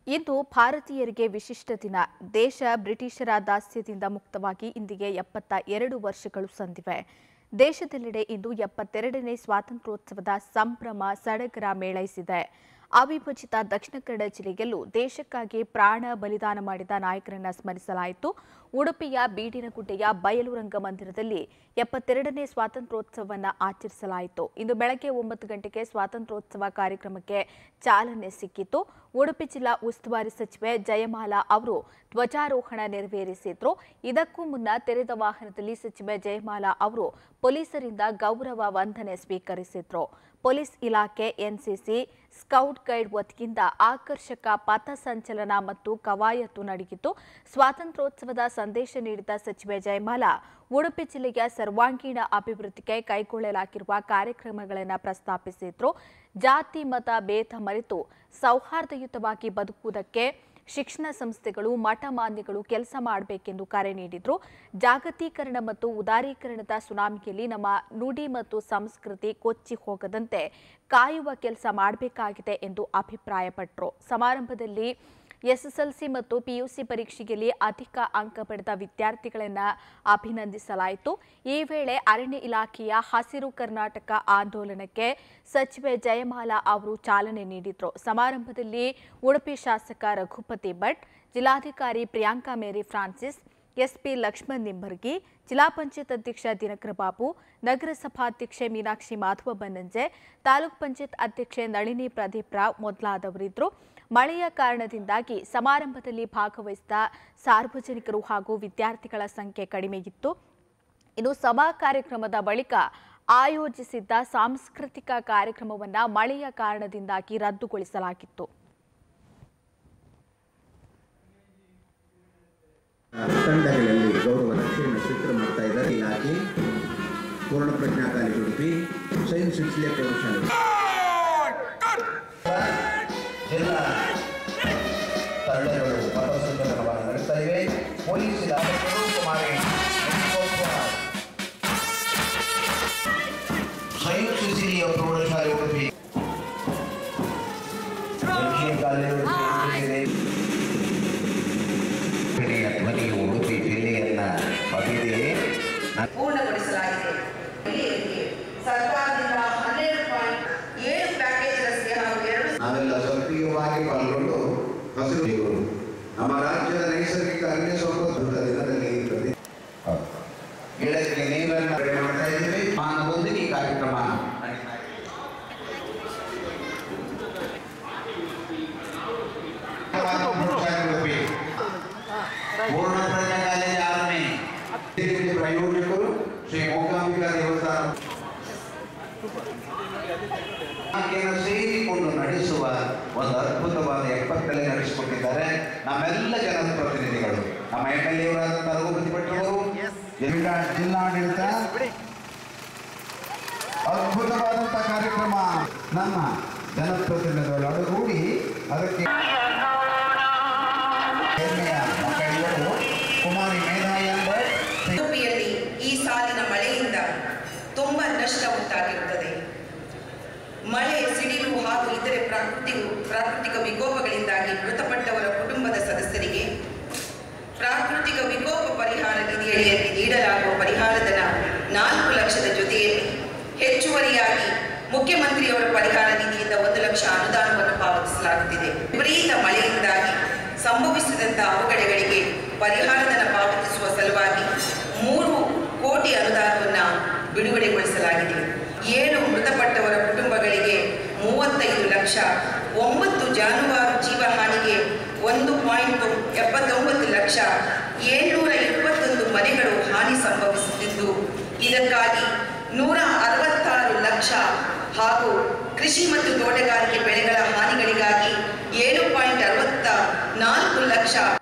ಇಂದು ಭಾರತೀಯರಿಗೆ ವಿಶಿಷ್ಟ ದಿನ ದೇಶ ಬ್ರಿಟಿಷರ ದಾಸ್ಯದಿಂದ ಮುಕ್ತವಾಗಿ ಇಂದಿಗೆ ಎಪ್ಪತ್ತ ಎರಡು ವರ್ಷಗಳು ಸಂದಿವೆ ದೇಶದೆಲ್ಲೆಡೆ ಇಂದು ಎಪ್ಪತ್ತೆರಡನೇ ಸ್ವಾತಂತ್ರ್ಯೋತ್ಸವದ ಸಂಭ್ರಮ ಸಡಗರ ಮೇಳೈಸಿದೆ ಅವಿಭಜಿತ ದಕ್ಷಿಣ ಕನ್ನಡ ಜಿಲ್ಲೆಯಲ್ಲೂ ದೇಶಕ್ಕಾಗಿ ಪ್ರಾಣ ಬಲಿದಾನ ಮಾಡಿದ ನಾಯಕರನ್ನ ಸ್ಮರಿಸಲಾಯಿತು ಉಡುಪಿಯ ಬೀಡಿನಗುಡ್ಡೆಯ ಬಯಲು ರಂಗಮಂದಿರದಲ್ಲಿ ಎಪ್ಪತ್ತೆರಡನೇ ಸ್ವಾತಂತ್ರ್ಯೋತ್ಸವವನ್ನು ಆಚರಿಸಲಾಯಿತು ಇಂದು ಬೆಳಗ್ಗೆ ಒಂಬತ್ತು ಗಂಟೆಗೆ ಸ್ವಾತಂತ್ರ್ಯೋತ್ಸವ ಕಾರ್ಯಕ್ರಮಕ್ಕೆ ಚಾಲನೆ ಸಿಕ್ಕಿತು ಉಡುಪಿ ಜಿಲ್ಲಾ ಉಸ್ತುವಾರಿ ಸಚಿವೆ ಜಯಮಾಲಾ ಅವರು ಧ್ವಜಾರೋಹಣ ನೆರವೇರಿಸಿದ್ರು ಇದಕ್ಕೂ ಮುನ್ನ ತೆರೆದ ವಾಹನದಲ್ಲಿ ಸಚಿವೆ ಜಯಮಾಲಾ ಅವರು ಪೊಲೀಸರಿಂದ ಗೌರವ ವಂದನೆ ಸ್ವೀಕರಿಸಿದ್ರು ಪೊಲೀಸ್ ಇಲಾಖೆ ಎನ್ಸಿಸಿ ಸ್ಕೌಟ್ ಗೈಡ್ ವತಿಯಿಂದ ಆಕರ್ಷಕ ಪಥಸಂಚಲನ ಮತ್ತು ಕವಾಯತು ನಡೆಯಿತು ಸ್ವಾತಂತ್ರ್ಯೋತ್ಸವದ ಸಂದೇಶ ನೀಡಿದ ಸಚಿವೆ ಜಯಮಾಲಾ ಉಡುಪಿ ಜಿಲ್ಲೆಯ ಸರ್ವಾಂಗೀಣ ಅಭಿವೃದ್ಧಿಗೆ ಕೈಗೊಳ್ಳಲಾಗಿರುವ ಕಾರ್ಯಕ್ರಮಗಳನ್ನು ಪ್ರಸ್ತಾಪಿಸಿದ್ರು ಜಾತಿ ಮತ ಭೇದ ಮರೆತು ಸೌಹಾರ್ದಯುತವಾಗಿ ಬದುಕುವುದಕ್ಕೆ ಶಿಕ್ಷಣ ಸಂಸ್ಥೆಗಳು ಮಠಮಾನ್ಯಗಳು ಕೆಲಸ ಮಾಡಬೇಕೆಂದು ಕರೆ ನೀಡಿದ್ರು ಜಾಗತೀಕರಣ ಮತ್ತು ಉದಾರೀಕರಣದ ಸುನಾಮಿಯಲ್ಲಿ ನಮ್ಮ ನುಡಿ ಮತ್ತು ಸಂಸ್ಕೃತಿ ಕೊಚ್ಚಿ ಹೋಗದಂತೆ ಕಾಯುವ ಕೆಲಸ ಮಾಡಬೇಕಾಗಿದೆ ಎಂದು ಅಭಿಪ್ರಾಯಪಟ್ಟರು ಸಮಾರಂಭದಲ್ಲಿ ಎಸ್ಎಸ್ಎಲ್ಸಿ ಮತ್ತು ಪಿಯುಸಿ ಪರೀಕ್ಷೆಯಲ್ಲಿ ಅಧಿಕ ಅಂಕ ಪಡೆದ ವಿದ್ಯಾರ್ಥಿಗಳನ್ನು ಅಭಿನಂದಿಸಲಾಯಿತು ಈ ವೇಳೆ ಅರಣ್ಯ ಇಲಾಖೆಯ ಹಸಿರು ಕರ್ನಾಟಕ ಆಂದೋಲನಕ್ಕೆ ಸಚಿವೆ ಜಯಮಾಲಾ ಅವರು ಚಾಲನೆ ನೀಡಿದ್ರು ಸಮಾರಂಭದಲ್ಲಿ ಉಡುಪಿ ಶಾಸಕ ರಘುಪತಿ ಭಟ್ ಜಿಲ್ಲಾಧಿಕಾರಿ Priyanka Mary Francis SP Lakshman Nimbargi ಜಿಲ್ಲಾ ಪಂಚಾಯತ್ ಅಧ್ಯಕ್ಷ ದಿನಕರ ಬಾಬು ನಗರಸಭಾಧ್ಯಕ್ಷೆ ಮೀನಾಕ್ಷಿ ಮಾಧವ ಬನ್ನಂಜೆ ತಾಲೂಕ್ ಪಂಚಾಯತ್ ಅಧ್ಯಕ್ಷೆ ನಳಿನಿ ಪ್ರದೀಪ್ ರಾವ್ ಮೊದಲಾದವರಿದ್ದರು ಮಳೆಯ ಕಾರಣದಿಂದಾಗಿ ಸಮಾರಂಭದಲ್ಲಿ ಭಾಗವಹಿಸಿದ ಸಾರ್ವಜನಿಕರು ಹಾಗೂ ವಿದ್ಯಾರ್ಥಿಗಳ ಸಂಖ್ಯೆ ಕಡಿಮೆಯಿತ್ತು ಇನ್ನು ಸಭಾ ಕಾರ್ಯಕ್ರಮದ ಬಳಿಕ ಆಯೋಜಿಸಿದ್ದ ಸಾಂಸ್ಕೃತಿಕ ಕಾರ್ಯಕ್ರಮವನ್ನು ಮಳೆಯ ಕಾರಣದಿಂದಾಗಿ ರದ್ದುಗೊಳಿಸಲಾಗಿತ್ತು ತಂಡಗಳಲ್ಲಿ ಗೌರವ ರಕ್ಷೆಯನ್ನು ಸ್ವೀಕಾರ ಮಾಡ್ತಾ ಇದ್ದಾರೆ ಇಲಾಖೆ ಪೂರ್ಣ ಪ್ರಜ್ಞಾ ಕಾಲೇಜು ಉಡುಪಿ ಸೈನ್ಸ್ ಸಿಕ್ಸ್ಲೆ ಪ್ರೌಢಶಾಲೆ ಜಿಲ್ಲಾ ತಂಡಗಳು ಪಥಸಂಚಲನವನ್ನು ನಡೆಸ್ತಾ ಇವೆ ಪೊಲೀಸ್ ಇಲಾಖೆಗಳು ಕುಮಾರಿ ಸೈನ್ಸ್ ಸಿಸಿಲಿಯ ಪ್ರೌಢಶಾಲೆ ಉಡುಪಿ ದಕ್ಷಿಣ ಕಾಲೇಜು ಉಡುಪಿ ಬೆಳೆಯ ಧ್ವನಿಯು ಉಡುಪಿ ಜಿಲ್ಲೆಯನ್ನ ಪಡೆದಿದೆ ಪೂರ್ಣಗೊಳಿಸಲಾಗಿದೆ ಮಹಿಳೆಯರಿಗೆ ಸರ್ಕಾರದಿಂದ ಹನ್ನೆರಡು ಪಾಯಿಂಟ್ ಏಳು ಪ್ಯಾಕೇಜ್ ರಸ್ತೆ ಹಾಗೂ ಎರಡು ನಾವೆಲ್ಲ ಸಕ್ರಿಯವಾಗಿ ಪಾಲ್ಗೊಂಡು ಹಸಿರು ಜೀವರು. ನಮ್ಮ ರಾಜ್ಯದ ನೈಸರ್ಗಿಕ ಅರಣ್ಯ ಸಂಪತ್ತು ದಿನದಲ್ಲಿ ಇರುತ್ತದೆ ಗಿಡಕ್ಕೆ ನೀರನ್ನು ಕಡಿಮೆ ಮಾಡ್ತಾ ಇದ್ದೀವಿ ಮಾನವೊಂದಿಗೆ ಈ ಕಾರ್ಯಕ್ರಮ ನಡೀತಾ ಇದೆ. ಉಡುಪಿ. ಪೂರ್ಣ ಪ್ರಜ್ಞಾ ಕಾಲೇಜು ಆರನೇ ಇದಕ್ಕೆ ಪ್ರಾಯೋಜಕರು ಶ್ರೀ ಮೂಕಾಂಬಿಕಾ ದೇವಸ್ಥಾನ ಆಕೆಯನ್ನು ಸೇರಿಕೊಂಡು ನಡೆಸುವ ಒಂದು ಅದ್ಭುತವಾದ ಎಪ್ಪತ್ತಲೆ ನಡೆಸಿಕೊಟ್ಟಿದ್ದಾರೆ ನಮ್ಮೆಲ್ಲ ಜನಪ್ರತಿನಿಧಿಗಳು ನಮ್ಮ ಎಮ್ ಎಲ್ ಎವರಾದಂಥ ರಘುಪತಿ ಭಟ್ರವರು ಜಿಲ್ಲಾ ಜಿಲ್ಲಾಡಳಿತ ಅದ್ಭುತವಾದಂಥ ಕಾರ್ಯಕ್ರಮ ನಮ್ಮ ಜನಪ್ರತಿನಿಧಿಗಳು ಅಡಗೂಡಿ ಅದಕ್ಕೆ ಹೆಮ್ಮೆಯ ಮಕ್ಕಳಿವರು ಕುಮಾರಿ ಮೇಧಾ ಎಂಬರ್ ಉಡುಪಿಯಲ್ಲಿ ಈ ಸಾಲಿನ ಮಳೆಯಿಂದ ತುಂಬಾ ನಷ್ಟ ಉಂಟಾಗಿರುತ್ತದೆ ಮಳೆ ಸಿಡಿಲು ಹಾಗೂ ಇತರೆ ಪ್ರಾಕೃತಿಕ ಪ್ರಾಕೃತಿಕ ವಿಕೋಪಗಳಿಂದಾಗಿ ಮೃತಪಟ್ಟವರ ಕುಟುಂಬದ ಸದಸ್ಯರಿಗೆ ಪ್ರಾಕೃತಿಕ ವಿಕೋಪ ಪರಿಹಾರ ನಿಧಿಯಡಿಯಲ್ಲಿ ನೀಡಲಾಗುವ ಪರಿಹಾರಧನ ನಾಲ್ಕು ಲಕ್ಷದ ಜೊತೆಯಲ್ಲಿ ಹೆಚ್ಚುವರಿಯಾಗಿ ಮುಖ್ಯಮಂತ್ರಿಯವರ ಪರಿಹಾರ ನಿಧಿಯಿಂದ ಒಂದು ಲಕ್ಷ ಅನುದಾನವನ್ನು ಪಾವತಿಸಲಾಗುತ್ತಿದೆ ವಿಪರೀತ ಮಳೆಯಿಂದಾಗಿ ಸಂಭವಿಸಿದಂತಹ ಅವಘಡಗಳಿಗೆ ಪರಿಹಾರಧನ ಪಾವತಿಸುವ ಸಲುವಾಗಿ ಮೂರು ಕೋಟಿ ಅನುದಾನವನ್ನು ಬಿಡುಗಡೆಗೊಳಿಸಲಾಗಿದೆ ಏಳು ಮೃತಪಟ್ಟವರ ಕುಟುಂಬಗಳಿಗೆ ಮೂವತ್ತೈದು ಲಕ್ಷ ಒಂಬತ್ತು ಜಾನುವಾರು ಜೀವಹಾನಿಗೆ ಒಂದು ಪಾಯಿಂಟ್ ಎಪ್ಪತ್ತೊಂಬತ್ತು ಲಕ್ಷ ಏಳ್ನೂರ ಇಪ್ಪತ್ತೊಂದು ಮನೆಗಳು ಹಾನಿ ಸಂಭವಿಸುತ್ತಿದ್ದು ಇದಕ್ಕಾಗಿ ನೂರ ಅರವತ್ತಾರು ಲಕ್ಷ ಹಾಗೂ ಕೃಷಿ ಮತ್ತು ತೋಟಗಾರಿಕೆ ಬೆಳೆಗಳ ಹಾನಿಗಳಿಗಾಗಿ ಏಳು ಪಾಯಿಂಟ್ ಅರವತ್ತ ನಾಲ್ಕು ಲಕ್ಷ